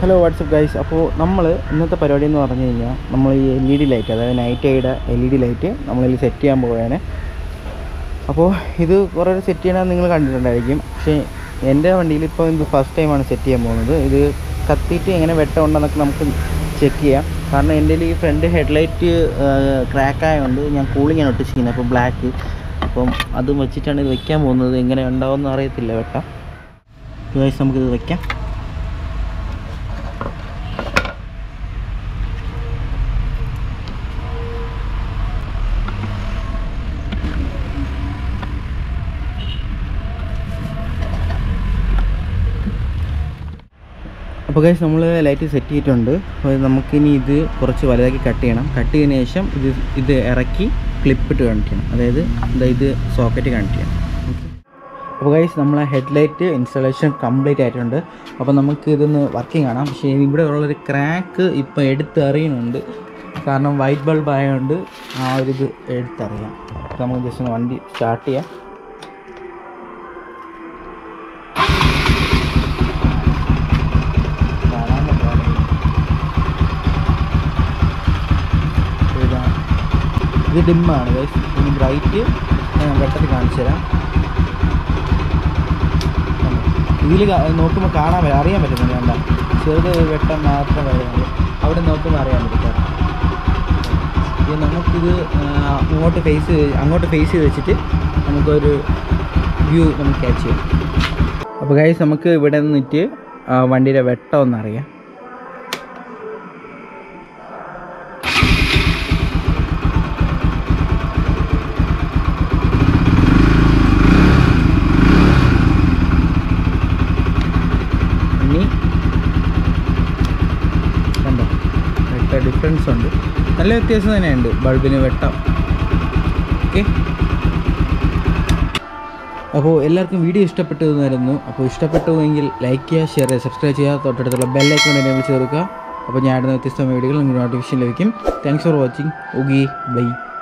Hello WhatsApp guys അപ്പോൾ നമ്മൾ ഇന്നത്തെ പരിപാടി എന്ന് പറഞ്ഞു കഴിഞ്ഞാൽ നമ്മൾ ഈ എൽ ഇ ഡി ലൈറ്റ് അതായത് നൈറ്റ് ഐയുടെ എൽ ഇ ഡി ലൈറ്റ് നമ്മളിൽ സെറ്റ് ചെയ്യാൻ പോവുകയാണ് അപ്പോൾ ഇത് കുറേ സെറ്റ് ചെയ്യണമെന്ന് നിങ്ങൾ കണ്ടിട്ടുണ്ടായിരിക്കും പക്ഷേ എൻ്റെ വണ്ടിയിൽ ഇപ്പോൾ ഇത് ഫസ്റ്റ് ടൈമാണ് സെറ്റ് ചെയ്യാൻ പോകുന്നത് ഇത് കത്തിയിട്ട് എങ്ങനെ വെട്ടമുണ്ടെന്നൊക്കെ നമുക്ക് ചെക്ക് ചെയ്യാം കാരണം എൻ്റെ ഈ ഫ്രണ്ട് ഹെഡ്ലൈറ്റ് ക്രാക്ക് ആയതുകൊണ്ട് ഞാൻ കൂളിങ്ങാണ് ഒട്ടിച്ചിരിക്കുന്നത് അപ്പോൾ ബ്ലാക്ക് അപ്പം അത് വെച്ചിട്ടാണ് ഇത് വെക്കാൻ പോകുന്നത് എങ്ങനെ ഉണ്ടാവുമെന്ന് അറിയത്തില്ല വെട്ടം ഗൈസ് നമുക്കിത് വെക്കാം അപ്പോൾ ഗൈസ് നമ്മൾ ലൈറ്റ് സെറ്റ് ചെയ്തിട്ടുണ്ട് അപ്പോൾ നമുക്കിനി ഇത് കുറച്ച് വലുതാക്കി കട്ട് ചെയ്യണം കട്ട് ചെയ്തതിന് ശേഷം ഇത് ഇത് ഇറക്കി ക്ലിപ്പിട്ട് കണക്ട് ചെയ്യണം അതായത് എന്താ ഇത് സോക്കറ്റ് കണക്ട് ചെയ്യണം ഓക്കെ അപ്പോൾ ഗൈസ് നമ്മളെ ഹെഡ്ലൈറ്റ് ഇൻസ്റ്റാളേഷൻ കംപ്ലീറ്റ് ആയിട്ടുണ്ട് അപ്പോൾ നമുക്ക് ഇതൊന്ന് വർക്കിംഗ് കാണാം പക്ഷേ ഇവിടെ ഉള്ളൊരു ക്രാക്ക് ഇപ്പോൾ എടുത്തെറിയുന്നുണ്ട് കാരണം വൈറ്റ് ബൾബ് ആയതുകൊണ്ട് ആ ഒരു ഇത് എടുത്തറിയാം അപ്പോൾ നമുക്ക് ജസ്റ്റ് ഒന്ന് വണ്ടി സ്റ്റാർട്ട് ചെയ്യാം കാണാൻ പറ്റുവാണെങ്കിൽ. ഇതാണ്. ഇത് ഡിമ്മാണ് ഗൈസ് ഇനി ബ്രൈറ്റ് ഞാൻ വെട്ടത്തിൽ കാണിച്ചു തരാം ഇതിൽ നോക്കുമ്പോൾ കാണാൻ പറ്റും അറിയാൻ പറ്റുന്നില്ല വേണ്ട ചെറുത് വെട്ടം മാത്രം വരുന്നുള്ളൂ അവിടെ നോക്കുമ്പോൾ അറിയാൻ പറ്റും ഇത് നമുക്കിത് ആ, അങ്ങോട്ട് ഫേസ് അങ്ങോട്ട് ഫേസ് ചെയ്ത് വെച്ചിട്ട് നമുക്കൊരു വ്യൂ നമുക്ക് ക്യാച്ച് ചെയ്യാം അപ്പോൾ ഗൈസ് നമുക്ക് ഇവിടെ നിന്നിട്ട് ആ, വണ്ടിയുടെ വെട്ടം ഒന്നറിയാം ഇനി കണ്ടോ വെട്ട ഡിഫറൻസ് ഉണ്ട് നല്ല വ്യത്യാസം തന്നെയുണ്ട് ബൾബിന് വെട്ടം ഓക്കെ അപ്പോൾ എല്ലാവർക്കും വീഡിയോ ഇഷ്ടപ്പെട്ടു എന്നായിരുന്നു അപ്പോൾ ഇഷ്ടപ്പെട്ടുവെങ്കിൽ ലൈക്ക് ചെയ്യുക ഷെയർ ചെയ്യുക സബ്സ്ക്രൈബ് ചെയ്യുക തൊട്ടടുത്തുള്ള ബെല്ലൈക്കൺ എന്നെ വിളിച്ച് ചേർക്കുക അപ്പോൾ ഞാൻ ഇടുന്ന വ്യത്യസ്തമായ വീഡിയോകൾ നിങ്ങൾക്ക് നോട്ടിഫിക്കേഷൻ ലഭിക്കും താങ്ക്സ് ഫോർ വാച്ചിങ് ഓഗി ബൈ